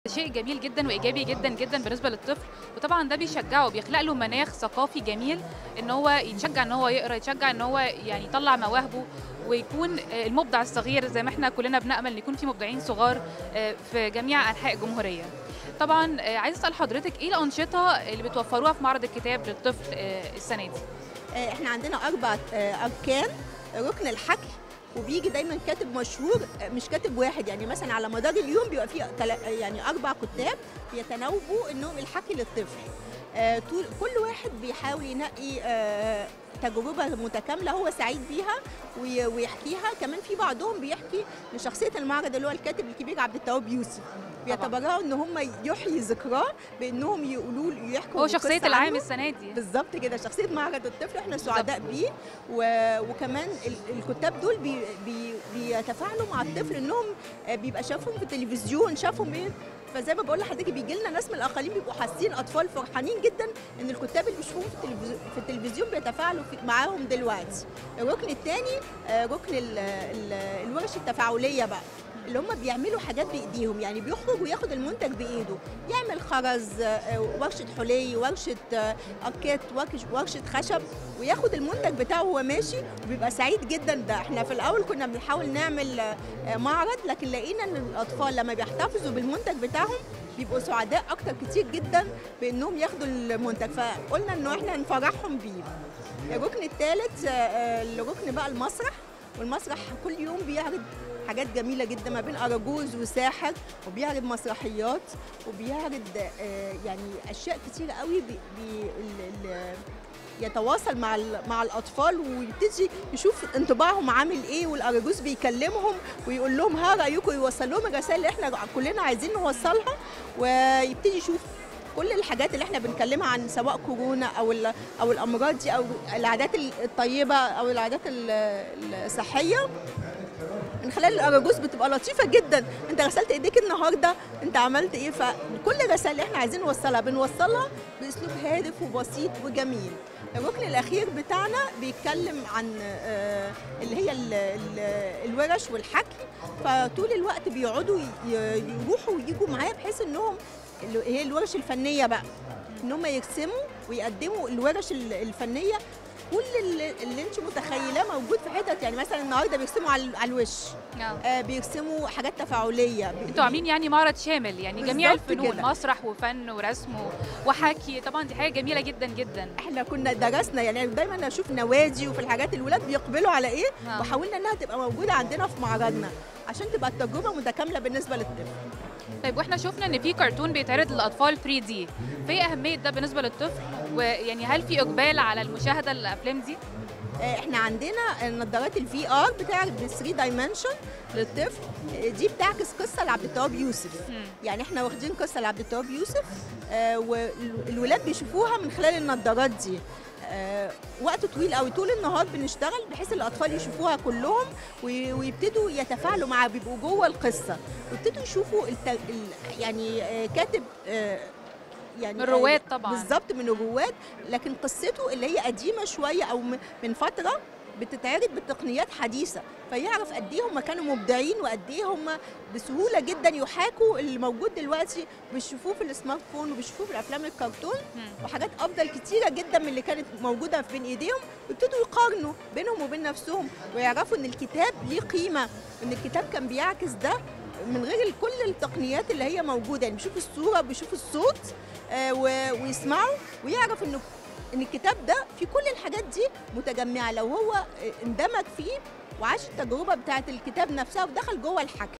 شيء جميل جدا وايجابي جدا جدا بالنسبه للطفل وطبعا ده بيشجعه بيخلق له مناخ ثقافي جميل ان هو يتشجع ان هو يقرا يتشجع ان هو يعني يطلع مواهبه ويكون المبدع الصغير زي ما احنا كلنا بنامل ان يكون في مبدعين صغار في جميع انحاء الجمهوريه طبعا عايز اسال حضرتك ايه الانشطه اللي بتوفروها في معرض الكتاب للطفل السنه دي احنا عندنا اربع اركان ركن الحكي وبيجي دايما كاتب مشهور مش كاتب واحد يعني مثلا على مدار اليوم بيبقى فيه يعني اربع كتاب بيتناوبوا انهم الحكي للطفل آه طول كل واحد بيحاول ينقي آه تجربه متكامله هو سعيد بيها ويحكيها كمان في بعضهم بيحكي لشخصيه المعرض اللي هو الكاتب الكبير عبد التواب يوسف بيتبرعوا ان هم يحيي ذكراه بانهم يقولوا يحكوا هو شخصيه العام السنه دي بالظبط كده شخصيه معرض الطفل احنا سعداء بيه و... وكمان الكتاب دول بي... بي... بيتفاعلوا مع الطفل انهم بيبقى شافهم في التلفزيون شافهم ايه فزي ما بقول لحضرتك بيجي لنا ناس من الاقاليم بيبقوا حاسين اطفال فرحانين جدا ان الكتاب اللي بيشوفوهم في التلفزيون في التلفزيون بيتفاعلوا معاهم دلوقتي الركن الثاني ركن ال... ال... الورش التفاعليه بقى اللي هم بيعملوا حاجات بايديهم يعني بيخرج وياخد المنتج بايده يعمل خرز ورشه حلي ورشه اركات ورشه خشب وياخد المنتج بتاعه وهو ماشي وبيبقى سعيد جدا ده احنا في الاول كنا بنحاول نعمل معرض لكن لقينا ان الاطفال لما بيحتفظوا بالمنتج بتاعهم بيبقوا سعداء اكتر كتير جدا بانهم ياخدوا المنتج فقلنا انه احنا نفرحهم بيه الركن الثالث الركن بقى المسرح والمسرح كل يوم بيعرض حاجات جميله جدا ما بين اراجوز وساحر وبيعرض مسرحيات وبيعرض يعني اشياء كتيره قوي بي بي يتواصل مع مع الاطفال ويبتدي يشوف انطباعهم عامل ايه والاراجوز بيكلمهم ويقول لهم ها رايكم يوصل لهم الرسائل اللي احنا كلنا عايزين نوصلها ويبتدي يشوف كل الحاجات اللي احنا بنكلمها عن سواء كورونا او او الامراض دي او العادات الطيبه او العادات الصحيه من خلال الاراجوز بتبقى لطيفه جدا انت غسلت ايديك النهارده انت عملت ايه فكل الرسائل اللي احنا عايزين نوصلها بنوصلها باسلوب هادف وبسيط وجميل الركن الاخير بتاعنا بيتكلم عن اللي هي ال ال الورش والحكي فطول الوقت بيقعدوا يروحوا ويجوا معايا بحيث انهم هي الورش الفنيه بقى ان هم يرسموا ويقدموا الورش الفنيه كل اللي, اللي انت متخيلاه موجود في حتت يعني مثلا النهارده بيرسموا على الوش آه بيرسموا حاجات تفاعليه انتوا عاملين يعني معرض شامل يعني جميع الفنون كده. مسرح وفن ورسم وحكي طبعا دي حاجه جميله جدا جدا احنا كنا درسنا يعني دايما اشوف نوادي وفي الحاجات الولاد بيقبلوا على ايه آه. وحاولنا انها تبقى موجوده عندنا في معرضنا عشان تبقى التجربه متكامله بالنسبه للطفل طيب واحنا شفنا ان في كرتون بيتعرض للاطفال 3 دي فايه اهميه ده بالنسبه للطفل ويعني هل في اقبال على المشاهده الافلام دي احنا عندنا نظارات الفي ار بتاعت 3 دايمنشن للطفل دي بتعكس قصه لعبد التواب يوسف م. يعني احنا واخدين قصه لعبد التواب يوسف آه والولاد بيشوفوها من خلال النظارات دي آه وقت طويل قوي طول النهار بنشتغل بحيث الاطفال يشوفوها كلهم ويبتدوا يتفاعلوا معاها بيبقوا جوه القصه ويبتدوا يشوفوا الت... يعني آه كاتب آه يعني من الرواد طبعا بالظبط من الرواد لكن قصته اللي هي قديمه شويه او من فتره بتتعرض بتقنيات حديثه فيعرف قد ايه هم كانوا مبدعين وقد ايه هم بسهوله جدا يحاكوا اللي موجود دلوقتي بيشوفوه في السمارت فون وبيشوفوه في الافلام الكرتون وحاجات افضل كتيره جدا من اللي كانت موجوده بين ايديهم ويبتدوا يقارنوا بينهم وبين نفسهم ويعرفوا ان الكتاب ليه قيمه ان الكتاب كان بيعكس ده من غير كل التقنيات اللي هي موجوده يعني بيشوفوا الصوره بيشوفوا الصوت آه ويسمعوا ويعرف انه ان الكتاب ده في كل الحاجات دي متجمعه لو هو اندمج فيه وعاش التجربه بتاعه الكتاب نفسها ودخل جوه الحكي